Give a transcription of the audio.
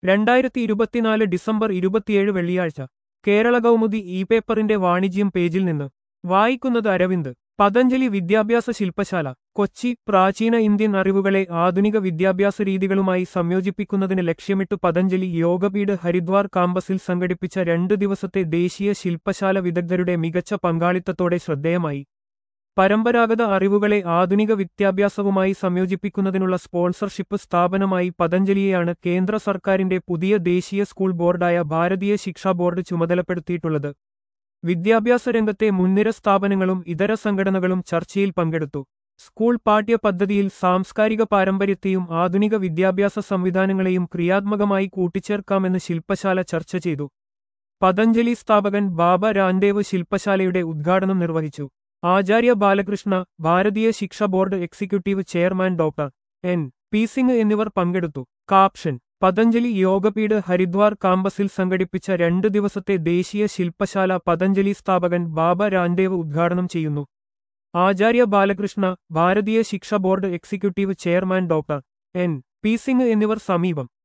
രണ്ടായിരത്തി ഇരുപത്തിനാല് ഡിസംബർ ഇരുപത്തിയേഴ് വെള്ളിയാഴ്ച കേരള കൗമുദി ഇ പേപ്പറിന്റെ വാണിജ്യം പേജിൽ നിന്ന് വായിക്കുന്നത് അരവിന്ദ് പതഞ്ജലി വിദ്യാഭ്യാസ ശില്പശാല കൊച്ചി പ്രാചീന ഇന്ത്യൻ അറിവുകളെ ആധുനിക വിദ്യാഭ്യാസ രീതികളുമായി സംയോജിപ്പിക്കുന്നതിന് ലക്ഷ്യമിട്ട് പതഞ്ജലി യോഗപീഠ് ഹരിദ്വാർ കാമ്പസിൽ സംഘടിപ്പിച്ച രണ്ട് ദിവസത്തെ ദേശീയ ശില്പശാല വിദഗ്ധരുടെ മികച്ച പങ്കാളിത്തത്തോടെ ശ്രദ്ധേയമായി പരമ്പരാഗത അറിവുകളെ ആധുനിക വിദ്യാഭ്യാസവുമായി സംയോജിപ്പിക്കുന്നതിനുള്ള സ്പോൺസർഷിപ്പ് സ്ഥാപനമായി പതഞ്ജലിയെയാണ് കേന്ദ്ര സർക്കാരിന്റെ പുതിയ ദേശീയ സ്കൂൾ ബോർഡായ ഭാരതീയ ശിക്ഷാ ബോർഡ് ചുമതലപ്പെടുത്തിയിട്ടുള്ളത് വിദ്യാഭ്യാസ രംഗത്തെ മുൻനിര സ്ഥാപനങ്ങളും ഇതര സംഘടനകളും ചർച്ചയിൽ പങ്കെടുത്തു സ്കൂൾ പാഠ്യപദ്ധതിയിൽ സാംസ്കാരിക പാരമ്പര്യത്തെയും ആധുനിക വിദ്യാഭ്യാസ സംവിധാനങ്ങളെയും ക്രിയാത്മകമായി കൂട്ടിച്ചേർക്കാമെന്ന് ശില്പശാല ചർച്ച ചെയ്തു പതഞ്ജലി സ്ഥാപകൻ ബാബ രാംദേവ് ശില്പശാലയുടെ ഉദ്ഘാടനം നിർവഹിച്ചു ആചാര്യ Balakrishna Bharatiya Shiksha board executive chairman doctor N P Singh എന്നിവർ പങ്കെടുത്തു കാപ്ഷൻ പതഞ്ജലി യോഗപീഠ് ഹരിദ്വാർ കാമ്പസിൽ സംഘടിപ്പിച്ച രണ്ട് ദിവസത്തെ ദേശീയ ശില്പശാല പതഞ്ജലി സ്ഥാപകൻ ബാബ രാംദേവ് ഉദ്ഘാടനം ചെയ്യുന്നു ആചാര്യ Balakrishna Bharatiya Shiksha board executive chairman doctor N P Singh എന്നിവർ സമീപം